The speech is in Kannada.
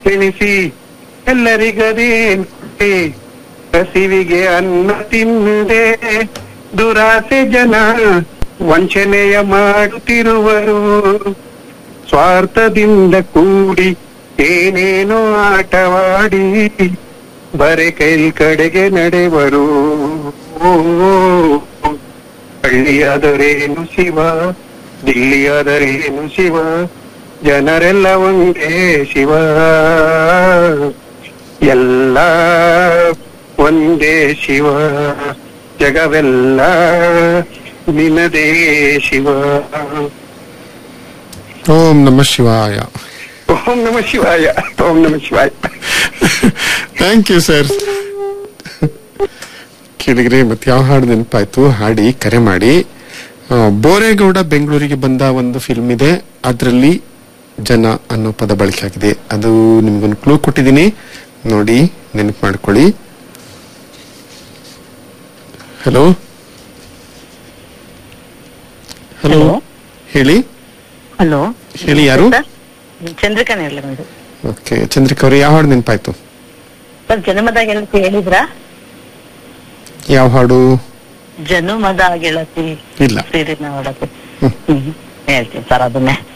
ತಿನಿಸಿ ಎಲ್ಲರಿಗದೇನ್ ಹೇ ಹಸಿವಿಗೆ ಅನ್ನ ತಿಂದೆ ದುರಾಸೆ ಜನ ವಂಚನೆಯ ಮಾಡುತ್ತಿರುವರು ಸ್ವಾರ್ಥದಿಂದ ಕೂಡಿ ಏನೇನೋ ಆಟವಾಡಿ ಬರೆ ಕೈ ಕಡೆಗೆ ನಡೆವರು ಹಳ್ಳಿಯಾದರೇನು ಶಿವ ದಿಲ್ಲಿಯಾದರೇನು ಶಿವ ಜನರೆಲ್ಲ ಒಂದೇ ಶಿವ ಎಲ್ಲ ಒಂದೇ ಶಿವ ಜಗವೆಲ್ಲ ನಿನದೇ ಶಿವ ಓಂ ನಮ ಶಿವಾಯ ಓಂ ನಮ ಶಿವಾಯ ಓಂ ನಮ ಶಿವಾಯ ಥ್ಯಾಂಕ್ ಯು ಸರ್ ಕೇಳಿಗ್ರಿ ಮತ್ತೆ ಯಾವ ಹಾಡು ನೆನಪಾಯ್ತು ಹಾಡಿ ಕರೆ ಮಾಡಿ ಆ, ಬೋರೇಗೌಡ ಬೆಂಗಳೂರಿಗೆ ಬಂದ ಒಂದು ಫಿಲ್ಮ್ ಇದೆ ಅದರಲ್ಲಿ ಜನ ಅನ್ನೋ ಪದ ಬಳಕೆ ಆಗಿದೆ ಅದು ನಿಮ್ಗೊಂದು ಕ್ಲೂ ಕೊಟ್ಟಿದ್ದೀನಿ ನೋಡಿ ನೆನಪು ಮಾಡ್ಕೊಳ್ಳಿ ಹಲೋ ಹಲೋ Hello. ಹೇಳಿ ಹಲೋ ಹೇಳಿ ಯಾರು ಸರ್ ಚಂದ್ರಿಕಾ ನೇರ್ಲಗಂದು ಓಕೆ ಚಂದ್ರಿಕಾ ಅವ್ರೆ ಯಾವ ಹಾಡು ನೆನಪಾಯ್ತು ಸರ್ ಜನ್ಮದ ಗೆಳತಿ ಹೇಳಿದ್ರ ಯಾವ ಹಾಡು ಜನುಮದ ಗೆಳತಿ ಇಲ್ಲ ಸೀರಿನ ಒಡತಿ ಹ್ಮ್. ಹ್ಮ್ ಹೇಳ್ತೀನಿ ಸರ್ ಅದನ್ನೇ